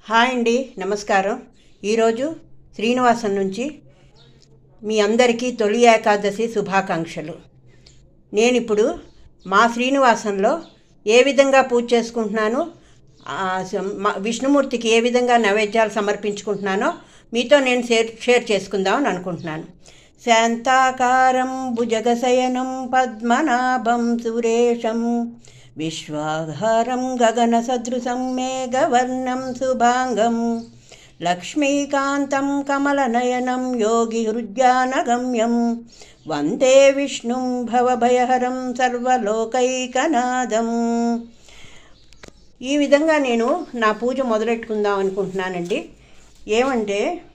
hi అండి నమస్కారం ఈరోజు శ్రీనివాసం నుంచి మీ అందరికీ తొలి ఏకాదశి శుభాకాంక్షలు నేను ఇప్పుడు మా శ్రీనివాసంలో ఏ విధంగా పూజ చేసుకుంటున్నాను ఆ, స- మా- విష్ణుమూర్తికి ఏ విధంగా నైవేద్యాలు సమర్పించుకుంటున్నానో మీతో నేను షేర్ షేర్ చేసుకుందామని అనుకుంటున్నాను శాంతాకారం భుజగశయనం పద్మనాభం సురేశం విశ్వాధారం గగన సదృశం మేఘవర్ణం శుభాంగం లక్ష్మీకాంతం కమలనయనం యోగి హృద్యానగమ్యం వందే విష్ణుం భవభయహరం సర్వలోకైకనాదం ఈ విధంగా నేను నా పూజ మొదలెట్టుకుందాం అనుకుంటున్నానండి ఏమంటే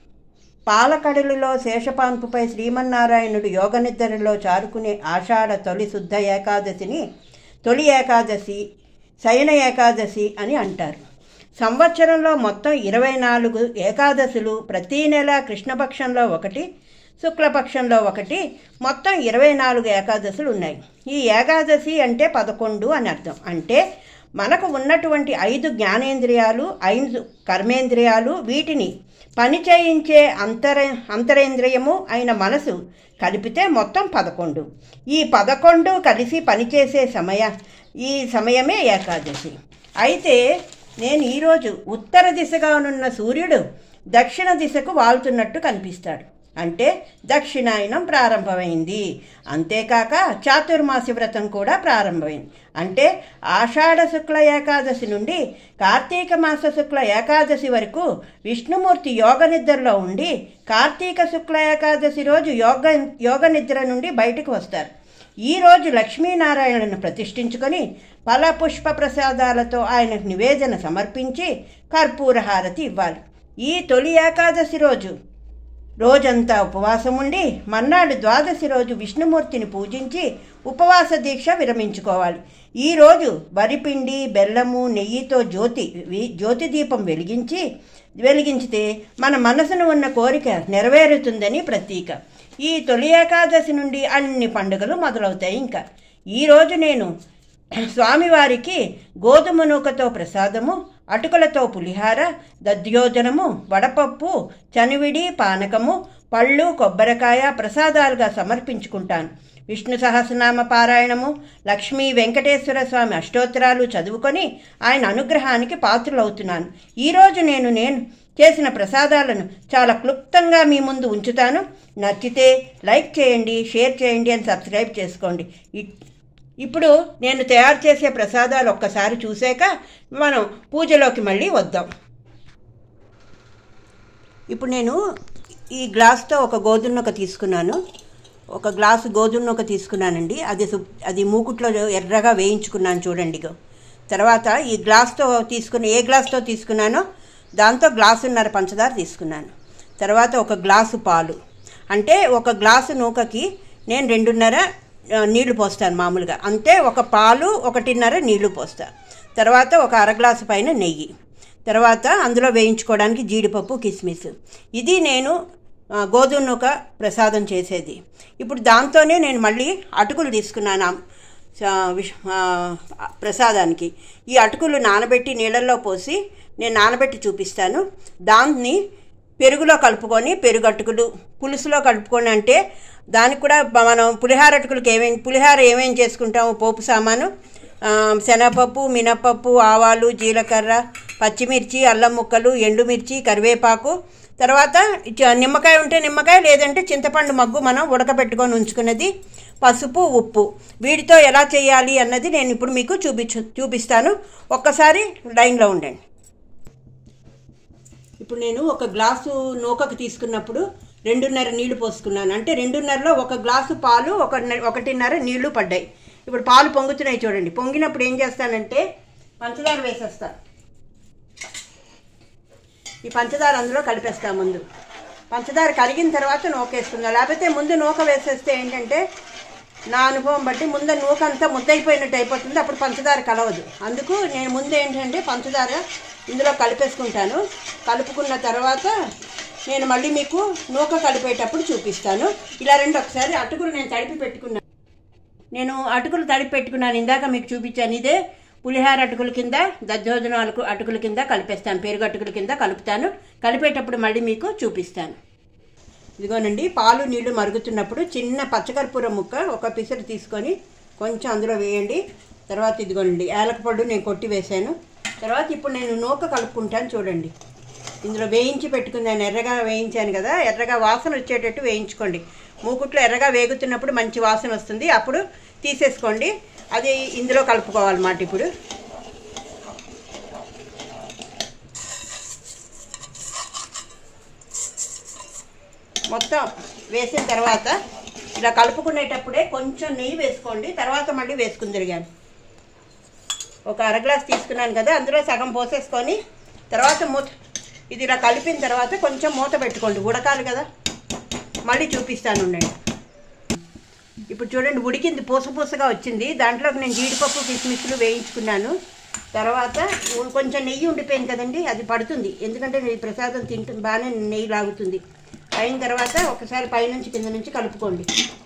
పాలకడలిలో శేషపాన్పుపై శ్రీమన్నారాయణుడు యోగనిద్రలో చారుకునే ఆషాఢ తొలి శుద్ధ ఏకాదశిని తొలి ఏకాదశి శయన ఏకాదశి అని అంటారు సంవత్సరంలో మొత్తం ఇరవై నాలుగు ఏకాదశులు ప్రతీ నెల కృష్ణపక్షంలో ఒకటి శుక్లపక్షంలో ఒకటి మొత్తం ఇరవై నాలుగు ఏకాదశులు ఉన్నాయి ఈ ఏకాదశి అంటే పదకొండు అని అర్థం అంటే మనకు ఉన్నటువంటి ఐదు జ్ఞానేంద్రియాలు ఐదు కర్మేంద్రియాలు వీటిని పని చేయించే అంతర అంతరేంద్రియము అయిన మనసు కలిపితే మొత్తం పదకొండు ఈ పదకొండు కలిసి పనిచేసే సమయ ఈ సమయమే ఏకాదశి అయితే నేను ఈరోజు ఉత్తర దిశగా ఉన్న సూర్యుడు దక్షిణ దిశకు వాళ్తున్నట్టు కనిపిస్తాడు అంటే దక్షిణాయనం ప్రారంభమైంది అంతేకాక చాతుర్మాసి వ్రతం కూడా ప్రారంభమైంది అంటే ఆషాఢ శుక్ల ఏకాదశి నుండి కార్తీక మాస శుక్ల ఏకాదశి వరకు విష్ణుమూర్తి యోగ నిద్రలో ఉండి కార్తీక శుక్ల ఏకాదశి రోజు యోగ యోగ నిద్ర నుండి బయటకు వస్తారు ఈ రోజు లక్ష్మీనారాయణను ప్రతిష్ఠించుకొని ఫల పుష్ప ప్రసాదాలతో ఆయనకు నివేదన సమర్పించి కర్పూర హారతి ఇవ్వాలి ఈ తొలి ఏకాదశి రోజు రోజంతా ఉపవాసం ఉండి మన్నాడు ద్వాదశి రోజు విష్ణుమూర్తిని పూజించి ఉపవాస దీక్ష విరమించుకోవాలి ఈరోజు వరిపిండి బెల్లము నెయ్యితో జ్యోతి వి- జ్యోతి దీపం వెలిగించి వెలిగించితే మన మనసును ఉన్న కోరిక నెరవేరుతుందని ప్రతీక ఈ తొలి ఏకాదశి నుండి అన్ని పండుగలు మొదలవుతాయి ఇంకా ఈరోజు నేను స్వామివారికి గోధుమ నూకతో ప్రసాదము అటుకులతో పులిహార దద్యోజనము వడపప్పు చనివిడి పానకము పళ్ళు కొబ్బరికాయ ప్రసాదాలుగా సమర్పించుకుంటాను విష్ణు సహస్రనామ పారాయణము లక్ష్మీ వెంకటేశ్వర స్వామి అష్టోత్తరాలు చదువుకొని ఆయన అనుగ్రహానికి పాత్రులవుతున్నాను ఈరోజు నేను నేను చేసిన ప్రసాదాలను చాలా క్లుప్తంగా మీ ముందు ఉంచుతాను నచ్చితే లైక్ చేయండి షేర్ చేయండి అని సబ్స్క్రైబ్ చేసుకోండి ఇ- ఇప్పుడు నేను తయారు చేసే ప్రసాదాలు ఒక్కసారి చూసాక మనం పూజలోకి మళ్ళీ వద్దాం ఇప్పుడు నేను ఈ గ్లాస్తో ఒక గోధుమ నూక తీసుకున్నాను ఒక గ్లాసు గోధుమ నూక తీసుకున్నానండి అది సు- అది మూకుట్లో ఎర్రగా వేయించుకున్నాను చూడండి ఇగో తర్వాత ఈ గ్లాస్తో తీసుకున్న ఏ గ్లాస్తో తీసుకున్నానో దాంతో గ్లాసున్నర పంచదార తీసుకున్నాను తర్వాత ఒక గ్లాసు పాలు అంటే ఒక గ్లాసు నూకకి నేను రెండున్నర ఆ, నీళ్లు పోస్తాను మామూలుగా అంటే ఒక పాలు ఒకటిన్నర నీళ్లు పోస్తా తర్వాత ఒక అర గ్లాసు పైన నెయ్యి తర్వాత అందులో వేయించుకోవడానికి జీడిపప్పు కిస్మిస్ ఇది నేను ఆ, గోధుమ నూక ప్రసాదం చేసేది ఇప్పుడు దాంతోనే నేను మళ్ళీ అటుకులు తీసుకున్నాను ఆ, స- విష్- ఆ, ప్రసాదానికి ఈ అటుకులు నానబెట్టి నీళ్ళల్లో పోసి నేను నానబెట్టి చూపిస్తాను దాన్ని పెరుగులో కలుపుకొని పెరుగు అటుకులు పులుసులో కలుపుకొని అంటే దానికి కూడా బ- మనం పులిహార అటుకులకి ఏమేమి పులిహార ఏమేం చేసుకుంటాము పోపు సామాను ఆ, శనగపప్పు మినపప్పు ఆవాలు జీలకర్ర పచ్చిమిర్చి అల్లం ముక్కలు ఎండుమిర్చి కరివేపాకు తర్వాత ఇచ్చ- నిమ్మకాయ ఉంటే నిమ్మకాయ లేదంటే చింతపండు మగ్గు మనం ఉడకబెట్టుకొని ఉంచుకున్నది పసుపు ఉప్పు వీటితో ఎలా చేయాలి అన్నది నేను ఇప్పుడు మీకు చూపించు చూపిస్తాను ఒక్కసారి లైన్లో ఉండండి ఇప్పుడు నేను ఒక గ్లాసు నూకకు తీసుకున్నప్పుడు రెండున్నర నీళ్లు పోసుకున్నాను అంటే రెండున్నరలో ఒక గ్లాసు పాలు ఒక ఒకటిన్నర నీళ్లు పడ్డాయి ఇప్పుడు పాలు పొంగుతున్నాయి చూడండి పొంగినప్పుడు ఏం చేస్తానంటే పంచదార వేసేస్తా ఈ పంచదార అందులో కలిపేస్తా ముందు పంచదార కరిగిన తర్వాత నూక వేసుకుందాం లేకపోతే ముందు నూక వేసేస్తే ఏంటంటే నా అనుభవం బట్టి ముందు నూక అంతా ముద్దయిపోయినట్టు అయిపోతుంది అప్పుడు పంచదార కలవదు అందుకు నేను ముందు ఏంటంటే పంచదార ఇందులో కలిపేసుకుంటాను కలుపుకున్న తర్వాత నేను మళ్ళీ మీకు నూక కలిపేటప్పుడు చూపిస్తాను ఇలా రెండు ఒకసారి అటుకులు నేను తడిపి పెట్టుకున్నాను నేను అటుకులు తడిపి పెట్టుకున్నాను ఇందాక మీకు చూపించాను ఇదే పులిహార అటుకుల కింద దద్దోజనం అటుకు అటుకుల కింద కలిపేస్తాను పెరుగు అటుకుల కింద కలుపుతాను కలిపేటప్పుడు మళ్ళీ మీకు చూపిస్తాను ఇదిగోనండి పాలు నీళ్లు మరుగుతున్నప్పుడు చిన్న పచ్చకర్పూరం ముక్క ఒక పిసరు తీసుకొని కొంచెం అందులో వేయండి తర్వాత ఇదిగోనండి ఏలకపొడు నేను కొట్టి వేశాను తర్వాత ఇప్పుడు నేను నూక కలుపుకుంటాను చూడండి ఇందులో వేయించి పెట్టుకున్నాను ఎర్రగా వేయించాను కదా ఎర్రగా వాసన వచ్చేటట్టు వేయించుకోండి మూకుట్లో ఎర్రగా వేగుతున్నప్పుడు మంచి వాసన వస్తుంది అప్పుడు తీసేసుకోండి అది ఇందులో కలుపుకోవాలన్నమాట ఇప్పుడు మొత్తం వేసిన తర్వాత ఇలా కలుపుకునేటప్పుడే కొంచెం నెయ్యి వేసుకోండి తర్వాత మళ్ళీ వేసుకుని తిరిగాను ఒక అర గ్లాస్ తీసుకున్నాను కదా అందులో సగం పోసేసుకొని తర్వాత మూత ఇది ఇలా కలిపిన తర్వాత కొంచెం మూత పెట్టుకోండి ఉడకాలి కదా మళ్ళీ చూపిస్తాను ఉండండి ఇప్పుడు చూడండి ఉడికింది పూస పూసగా వచ్చింది దాంట్లోకి నేను జీడిపప్పు కిస్మిస్లు వేయించుకున్నాను తర్వాత కొంచెం నెయ్యి ఉండిపోయింది కదండి అది పడుతుంది ఎందుకంటే ఈ ప్రసాదం తింటు బాగానే నెయ్యి లాగుతుంది అయిన తర్వాత ఒకసారి పైనుంచి కింద నుంచి కలుపుకోండి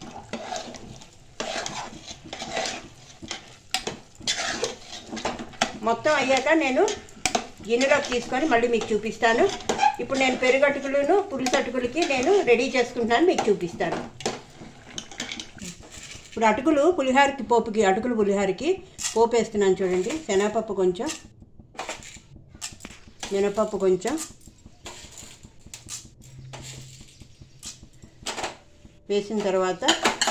మొత్తం అయ్యాక నేను గిన్నెలోకి తీసుకొని మళ్ళీ మీకు చూపిస్తాను ఇప్పుడు నేను పెరుగటుకులను పులుసు అటుకులకి నేను రెడీ చేసుకుంటున్నాను మీకు చూపిస్తాను ఇప్పుడు అటుకులు పులిహారకి పోపుకి అటుకులు పులిహారకి పోపు వేస్తున్నాను చూడండి శనగపప్పు కొంచెం మినపప్పు కొంచెం వేసిన తర్వాత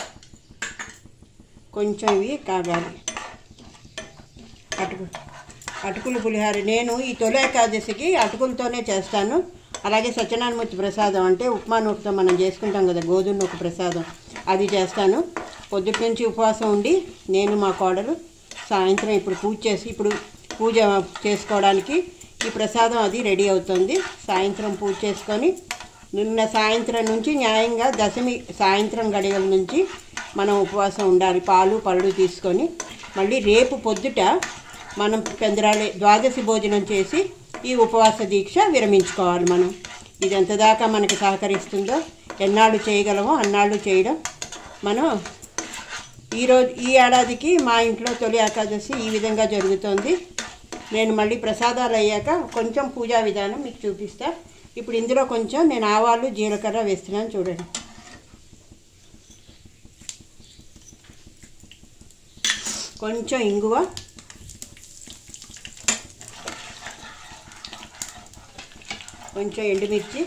కొంచెం ఇవి కాగాలి అటుకు అటుకులు పులిహార నేను ఈ తొలి ఏకాదశికి అటుకులతోనే చేస్తాను అలాగే సత్యనారాయణమూర్తి ప్రసాదం అంటే ఉప్మా నూకతో మనం చేసుకుంటాం కదా గోధుమ నూక ప్రసాదం అది చేస్తాను పొద్దుటి నుంచి ఉపవాసం ఉండి నేను మా కోడలు సాయంత్రం ఇప్పుడు పూజ చేసి ఇప్పుడు పూజ చేసుకోవడానికి ఈ ప్రసాదం అది రెడీ అవుతుంది సాయంత్రం పూజ చేసుకొని నిన్న సాయంత్రం నుంచి న్యాయంగా దశమి సాయంత్రం గడియల నుంచి మనం ఉపవాసం ఉండాలి పాలు పళ్ళు తీసుకొని మళ్ళీ రేపు పొద్దుట మనం పెందరాలే ద్వాదశి భోజనం చేసి ఈ ఉపవాస దీక్ష విరమించుకోవాలి మనం ఇది ఎంత దాకా మనకి సహకరిస్తుందో ఎన్నాళ్ళు చేయగలమో అన్నాళ్ళు చేయడం మనం ఈరోజు ఈ ఏడాదికి మా ఇంట్లో తొలి ఏకాదశి ఈ విధంగా జరుగుతోంది నేను మళ్ళీ ప్రసాదాలు అయ్యాక కొంచెం పూజా విధానం మీకు చూపిస్తా ఇప్పుడు ఇందులో కొంచెం నేను ఆవాలు జీలకర్ర వేస్తున్నాను చూడండి కొంచెం ఇంగువ కొంచెం ఎండుమిర్చి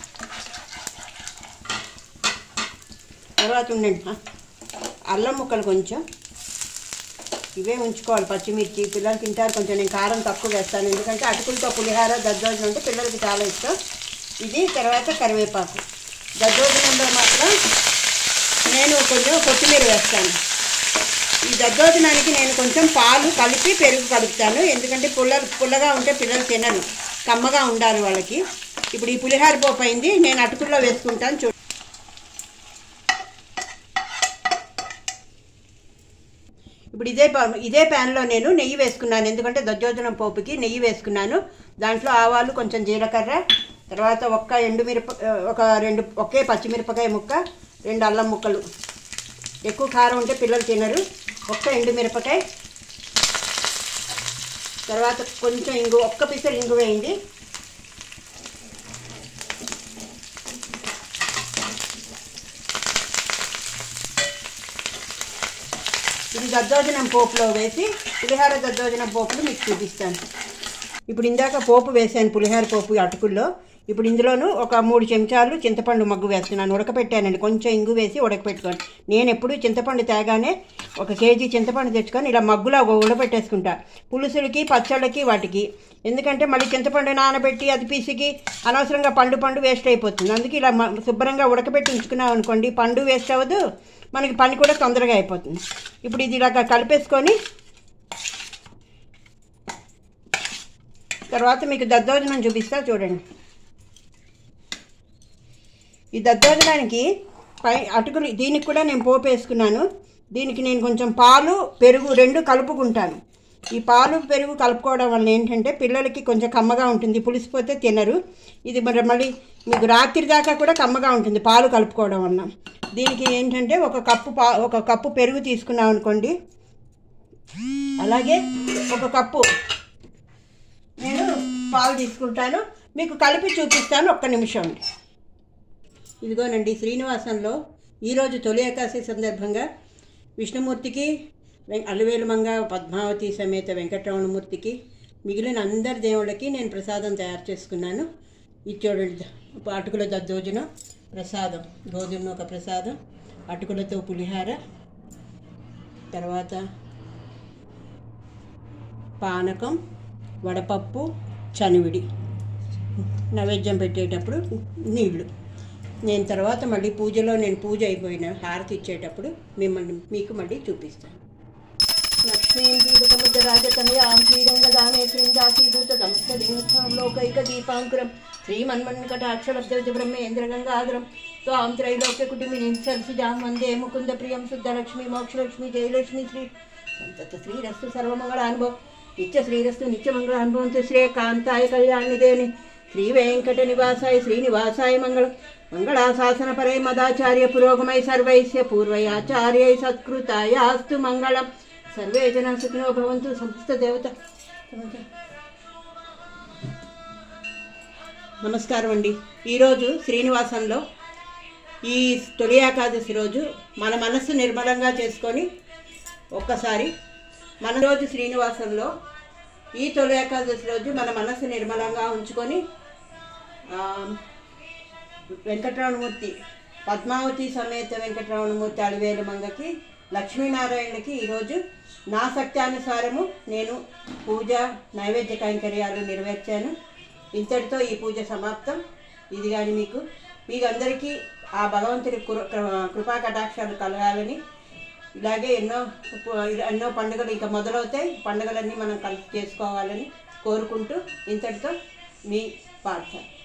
తర్వాత ఉండండి ఆ, అల్లం ముక్కలు కొంచెం ఇవే ఉంచుకోవాలి పచ్చిమిర్చి పిల్లలు తింటారు కొంచెం నేను కారం తక్కువ వేస్తాను ఎందుకంటే అటుకులతో పులిహార దద్దోజనం అంటే పిల్లలకి చాలా ఇష్టం ఇది తర్వాత కరివేపాకు దద్దోజనంలో మాత్రం నేను కొంచెం కొత్తిమీర వేస్తాను ఈ దద్దోజనానికి నేను కొంచెం పాలు కలిపి పెరుగు కలుపుతాను ఎందుకంటే పుల్ల పుల్లగా ఉంటే పిల్లలు తినరు కమ్మగా ఉండాలి వాళ్ళకి ఇప్పుడు ఈ పులిహార పోపు అయింది నేను అటుకుల్లో వేసుకుంటాను చూ ఇప్పుడు ఇదే పా- ఇదే ప్యాన్లో నేను నెయ్యి వేసుకున్నాను ఎందుకంటే దద్దోజనం పోపుకి నెయ్యి వేసుకున్నాను దాంట్లో ఆవాలు కొంచెం జీలకర్ర తర్వాత ఒక్క ఎండుమిరప ఒక రెండు ఒకే పచ్చిమిరపకాయ ముక్క రెండు అల్లం ముక్కలు ఎక్కువ కారం ఉంటే పిల్లలు తినరు ఒక్క ఎండుమిరపకాయ తర్వాత కొంచెం ఇంగు ఒక్క పిసరు ఇంగు వేయండి ఇది దద్దోజనం పోపులో వేసి పులిహార దద్దోజనం పోపులు మీకు చూపిస్తాను ఇప్పుడు ఇందాక పోపు వేసాను పులిహార పోపు అటుకుల్లో ఇప్పుడు ఇందులోను ఒక మూడు చెంచాలు చింతపండు మగ్గు వేస్తున్నాను ఉడకపెట్టానండి కొంచెం ఇంగు వేసి ఉడకపెట్టుకోండి నేను ఎప్పుడు చింతపండు తేగానే ఒక కేజీ చింతపండు తెచ్చుకొని ఇలా మగ్గులో ఉడకపెట్టేసుకుంటా పులుసులకి పచ్చళ్ళకి వాటికి ఎందుకంటే మళ్ళీ చింతపండు నానబెట్టి అది పిసికి అనవసరంగా పండు పండు వేస్ట్ అయిపోతుంది అందుకే ఇలా మ- శుభ్రంగా ఉడకబెట్టి ఉంచుకున్నాం అనుకోండి పండు వేస్ట్ అవ్వదు మనకి పని కూడా తొందరగా అయిపోతుంది ఇప్పుడు ఇది ఇలాగ కలిపేసుకొని తర్వాత మీకు దద్దోజనం చూపిస్తా చూడండి ఈ దద్దోజనానికి పై అటుకులు దీనికి కూడా నేను పోపు వేసుకున్నాను దీనికి నేను కొంచెం పాలు పెరుగు రెండు కలుపుకుంటాను ఈ పాలు పెరుగు కలుపుకోవడం వల్ల ఏంటంటే పిల్లలకి కొంచెం కమ్మగా ఉంటుంది పులిసిపోతే తినరు ఇది మరి మళ్ళీ మీకు రాత్రి దాకా కూడా కమ్మగా ఉంటుంది పాలు కలుపుకోవడం వల్ల దీనికి ఏంటంటే ఒక కప్పు పా ఒక కప్పు పెరుగు తీసుకున్నాం అనుకోండి అలాగే ఒక కప్పు నేను పాలు తీసుకుంటాను మీకు కలిపి చూపిస్తాను ఒక్క నిమిషం అండి ఇదిగోనండి శ్రీనివాసంలో ఈరోజు తొలి ఏకాశి సందర్భంగా విష్ణుమూర్తికి వెం- అలివేలుమంగ పద్మావతి సమేత వెంకటరమణమూర్తికి మిగిలిన అందరి దేవుళ్ళకి నేను ప్రసాదం తయారు చేసుకున్నాను ఇది చూడండి అటుకుల దద్దోజన ప్రసాదం గోధుమ ఒక ప్రసాదం అటుకులతో పులిహార తర్వాత పానకం వడపప్పు చనివిడి నైవేద్యం పెట్టేటప్పుడు నీళ్లు నేను తర్వాత మళ్ళీ పూజలో నేను పూజ అయిపోయిన హారతి ఇచ్చేటప్పుడు మిమ్మల్ని మీకు మళ్ళీ చూపిస్తాను లక్ష్మీం దీపసముద్ర రాజతనయాం శ్రీరంగదానే శ్రీందాసీభూత సమస్త లోకైక దీపాంకురం శ్రీమన్మన్కటాక్షలబ్ధ బ్రహ్మేంద్ర గంగాధరం త్వాం త్రైలోక్య కుటుంబినీం సరసిజాం వందే ముకుంద ప్రియం శుద్ధలక్ష్మి మోక్షలక్ష్మి జయలక్ష్మి శ్రీ సంతత శ్రీరస్తు సర్వమంగళానుభవం నిత్య శ్రీరస్తు నిత్యమంగళానుభవం శ్రీకాంతాయ కళ్యాణిదేని శ్రీ వెంకట నివాసాయ శ్రీనివాసాయ మంగళం మంగళాశాసన పరే మదాచార్య పురోగమై సర్వైస్య పూర్వయాచార్యై సత్కృతాయాస్తు మంగళం సర్వే జన సుఖినో భవంతు సమస్త దేవత నమస్కారం అండి ఈరోజు శ్రీనివాసంలో ఈ తొలి ఏకాదశి రోజు మన మనస్సు నిర్మలంగా చేసుకొని ఒక్కసారి మన రోజు శ్రీనివాసంలో ఈ తొలి ఏకాదశి రోజు మన మనస్సు నిర్మలంగా ఉంచుకొని ఆ, వెంకటరమణమూర్తి పద్మావతి సమేత వెంకటరమణమూర్తి అలివేలు మంగకి లక్ష్మీనారాయణకి ఈరోజు నా శక్త్యానుసారము నేను పూజ నైవేద్య కైంకర్యాలు నెరవేర్చాను ఇంతటితో ఈ పూజ సమాప్తం ఇది కానీ మీకు మీకు అందరికీ ఆ భగవంతుడి కృ- కృ- కృపా కటాక్షాలు కలగాలని ఇలాగే ఎన్నో ఎన్నో పండుగలు ఇంకా మొదలవుతాయి పండుగలన్నీ మనం కలిసి చేసుకోవాలని కోరుకుంటూ ఇంతటితో మీ పాఠశాల